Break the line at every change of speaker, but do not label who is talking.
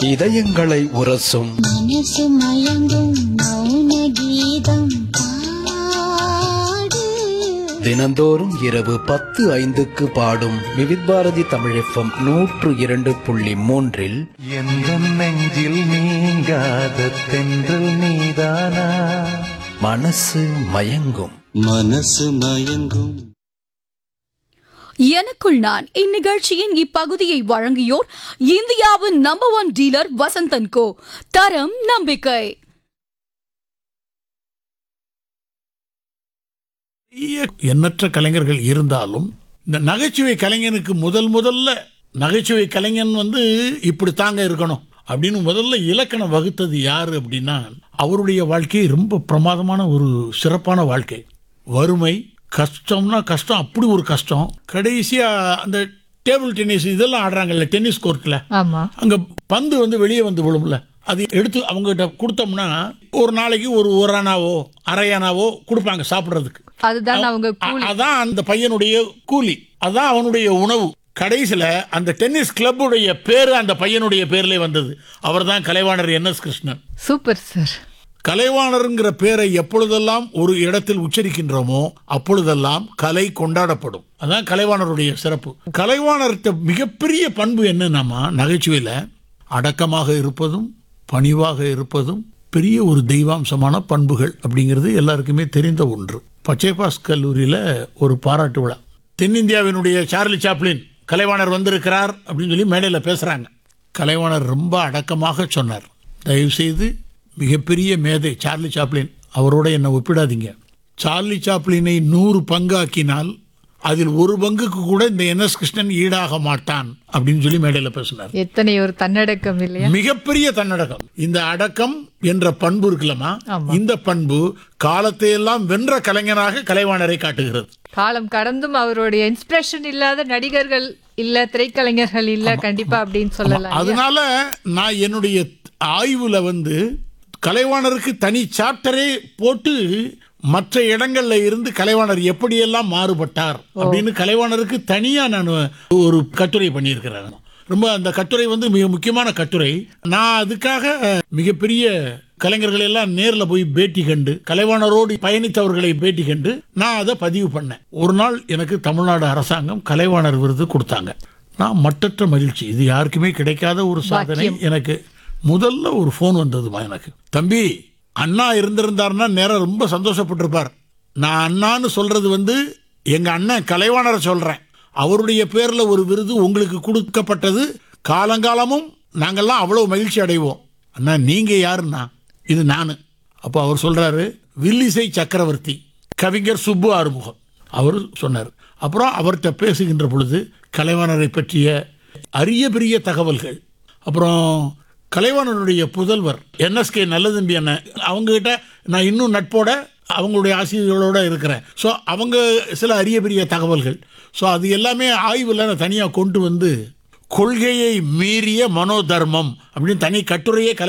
இதயங்களை உரசும்
மனசு மயங்கும் மௌன கீதம் பாடு
தினந்தோறும் இரவு பத்து ஐந்துக்கு பாடும் விவித் பாரதி தமிழெஃப்எம் நூற்று இரண்டு புள்ளி மூன்றில்
எந்த நெஞ்சில் நீங்காத தென்றல் நீதானா
மனசு மயங்கும்
மனசு மயங்கும்
எனக்குள் நான் இந்நிகழ்ச்சியின் இப்பகுதியை வழங்கியோர் இந்தியாவின் number one dealer Vasanth and co தரம் நம்பிக்கை
பெரிய எண்ணற்ற கலைஞர்கள் இருந்தாலும் இந்த நகைச்சுவை கலைஞனுக்கு முதல் முதல்ல நகைச்சுவை கலைஞன் வந்து இப்படி தாங்க இருக்கணும் அப்படின்னு முதல்ல இலக்கணம் வகுத்தது யாரு அப்படின்னா அவருடைய வாழ்க்கை ரொம்ப பிரமாதமான ஒரு சிறப்பான வாழ்க்கை வறுமை கஷ்டம்னா கஷ்டம் அப்படி ஒரு கஷ்டம் கடைசியா அந்த டேபிள் டென்னிஸ் இதெல்லாம் ஆடுறாங்கல்ல டென்னிஸ் கோர்ட்ல
ஆமா
அங்க பந்து வந்து வெளியே வந்து விழும்ல அது எடுத்து அவங்ககிட்ட கொடுத்தோம்னா ஒரு நாளைக்கு ஒரு ஒரு அணாவோ அரை அணாவோ கொடுப்பாங்க சாப்பிட்றதுக்கு
அதுதான் அவங்க கூலி
அதான் அந்த பையனுடைய கூலி அதான் அவனுடைய உணவு கடைசியில அந்த டென்னிஸ் கிளப்புடைய பேரு அந்த பையனுடைய பேர்ல வந்தது அவர்தான் Kalaivanar N S Krishnan
super sir
கலைவாணருங்கிற பேரை எப்பொழுதெல்லாம் ஒரு இடத்தில் உச்சரிக்கின்றோமோ அப்பொழுதெல்லாம் கலை கொண்டாடப்படும் அதான் கலைவாணருடைய சிறப்பு கலைவாணர்கிட்ட மிகப்பெரிய பண்பு என்னன்னாமா நகைச்சுவையில் அடக்கமாக இருப்பதும் பணிவாக இருப்பதும் பெரிய ஒரு தெய்வாம்சமான பண்புகள் அப்படிங்கிறது எல்லாருக்குமே தெரிந்த ஒன்று பச்சைபாஸ் கல்லூரியில் ஒரு பாராட்டு விழா தென்னிந்தியாவினுடைய சார்லி சாப்ளின் கலைவாணர் வந்திருக்கிறார் அப்படின்னு சொல்லி மேடையில் பேசுகிறாங்க கலைவாணர் ரொம்ப அடக்கமாக சொன்னார் தயவு செய்து மிகப்பெரிய மேதை சார்லி சாப்ளின் அவரோட என்னை ஒப்பிடாதீங்க சார்லி சாப்ளினை நூறு பங்காக்கினால் அதில் ஒரு பங்குக்கு கூட இந்த என் எஸ் கிருஷ்ணன் ஈடாக மாட்டான் அப்படின்னு சொல்லி மேடையில் பேசினார்
எத்தனை ஒரு தன்னடக்கம் இல்லையா
மிகப்பெரிய தன்னடக்கம் இந்த அடக்கம் என்ற பண்பு இருக்குல்லமா
ஆமா.
இந்த பண்பு காலத்தை எல்லாம் வென்ற கலைஞனாக கலைவாணரை காட்டுகிறது
காலம் கடந்தும் அவருடைய இன்ஸ்பிரேஷன் இல்லாத நடிகர்கள் இல்ல திரைக்கலைஞர்கள் இல்ல கண்டிப்பா அப்படின்னு சொல்லலாம் இல்லையா?
அதனால நான் என்னுடைய ஆய்வுல வந்து கலைவாணருக்கு தனி சாப்டரே போட்டு மற்ற இடங்கள்ல இருந்து கலைவாணர் எப்படியெல்லாம் மாறுபட்டார் அப்படின்னு கலைவாணருக்கு தனியா நான் ஒரு கட்டுரை பண்ணியிருக்கிறேன் ரொம்ப அந்த கட்டுரை வந்து மிக முக்கியமான கட்டுரை நான் அதுக்காக மிகப்பெரிய கலைஞர்கள் எல்லாம் நேர்ல போய் பேட்டி கண்டு கலைவாணரோடு பயணித்தவர்களை பேட்டி கண்டு நான் அதை பதிவு பண்ணேன் ஒரு நாள் எனக்கு தமிழ்நாடு அரசாங்கம் கலைவாணர் விருது கொடுத்தாங்க நான் மட்டற்ற மகிழ்ச்சி இது யாருக்குமே கிடைக்காத ஒரு சாதனை எனக்கு முதல்ல ஒரு ஃபோன் வந்ததுமா எனக்கு தம்பி அண்ணா இருந்திருந்தாருன்னா நேரம் ரொம்ப சந்தோஷப்பட்டிருப்பார் நான் அண்ணான்னு சொல்றது வந்து எங்க அண்ணன் கலைவாணரை சொல்றேன் அவருடைய பேர்ல ஒரு விருது உங்களுக்கு கொடுக்கப்பட்டது காலங்காலமும் நாங்கெல்லாம் அவ்வளவு மகிழ்ச்சி அடைவோம் அண்ணா நீங்க யாருன்னா இது நானு அப்போ அவர் சொல்றாரு வில்லிசை சக்கரவர்த்தி கவிஞர் சுப்பு ஆறுமுகம் அவர் சொன்னார் அப்புறம் அவர்கிட்ட பேசுகின்ற பொழுது கலைவாணரை பற்றிய அரிய பெரிய தகவல்கள் அப்புறம் கலைவாணருடைய புதல்வர் என்எஸ்கே நல்லதம்பி அண்ணன் அவங்ககிட்ட நான் இன்னும் நட்போட அவங்களுடைய ஆசிரியர்களோட இருக்கிறேன் ஸோ அவங்க சில அரிய பெரிய தகவல்கள் ஸோ அது எல்லாமே ஆய்வில் நான் தனியாக கொண்டு வந்து கொள்கையை மீறிய மனோதர்மம் அப்படின்னு தனி கட்டுரையே கலை